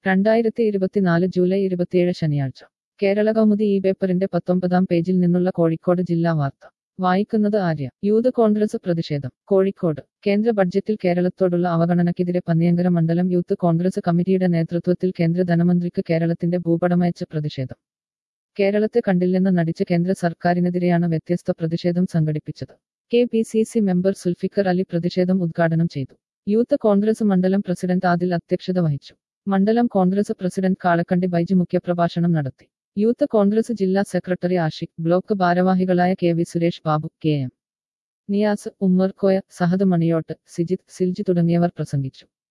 രണ്ടായിരത്തി ഇരുപത്തിനാല് ജൂലൈ ഇരുപത്തിയേഴ് ശനിയാഴ്ച കേരള കൗമുദി ഈ പേപ്പറിന്റെ പത്തൊമ്പതാം പേജിൽ നിന്നുള്ള കോഴിക്കോട് ജില്ലാ വാർത്ത വായിക്കുന്നത് ആര്യ യൂത്ത് കോൺഗ്രസ് പ്രതിഷേധം കോഴിക്കോട് കേന്ദ്ര ബഡ്ജറ്റിൽ കേരളത്തോടുള്ള അവഗണനയ്ക്കെതിരെ പന്നിയങ്കര മണ്ഡലം യൂത്ത് കോൺഗ്രസ് കമ്മിറ്റിയുടെ നേതൃത്വത്തിൽ കേന്ദ്ര ധനമന്ത്രിക്ക് കേരളത്തിന്റെ ഭൂപടമയച്ച പ്രതിഷേധം കേരളത്തെ കണ്ടില്ലെന്ന് നടിച്ച് കേന്ദ്ര സർക്കാരിനെതിരെയാണ് വ്യത്യസ്ത പ്രതിഷേധം സംഘടിപ്പിച്ചത് K P C C member Sulfikar Ali പ്രതിഷേധം ഉദ്ഘാടനം ചെയ്തു യൂത്ത് കോൺഗ്രസ് മണ്ഡലം പ്രസിഡന്റ് ആദിൽ അധ്യക്ഷത വഹിച്ചു മണ്ഡലം കോൺഗ്രസ് പ്രസിഡന്റ് കാളക്കണ്ടി ബൈജു മുഖ്യപ്രഭാഷണം നടത്തി യൂത്ത് കോൺഗ്രസ് ജില്ലാ സെക്രട്ടറി ആഷിഖ് ബ്ലോക്ക് ഭാരവാഹികളായ K V Suresh Babu K M Niyas Ummer Koya Sahad Maniyot Sijith Silji തുടങ്ങിയവർ പ്രസംഗിച്ചു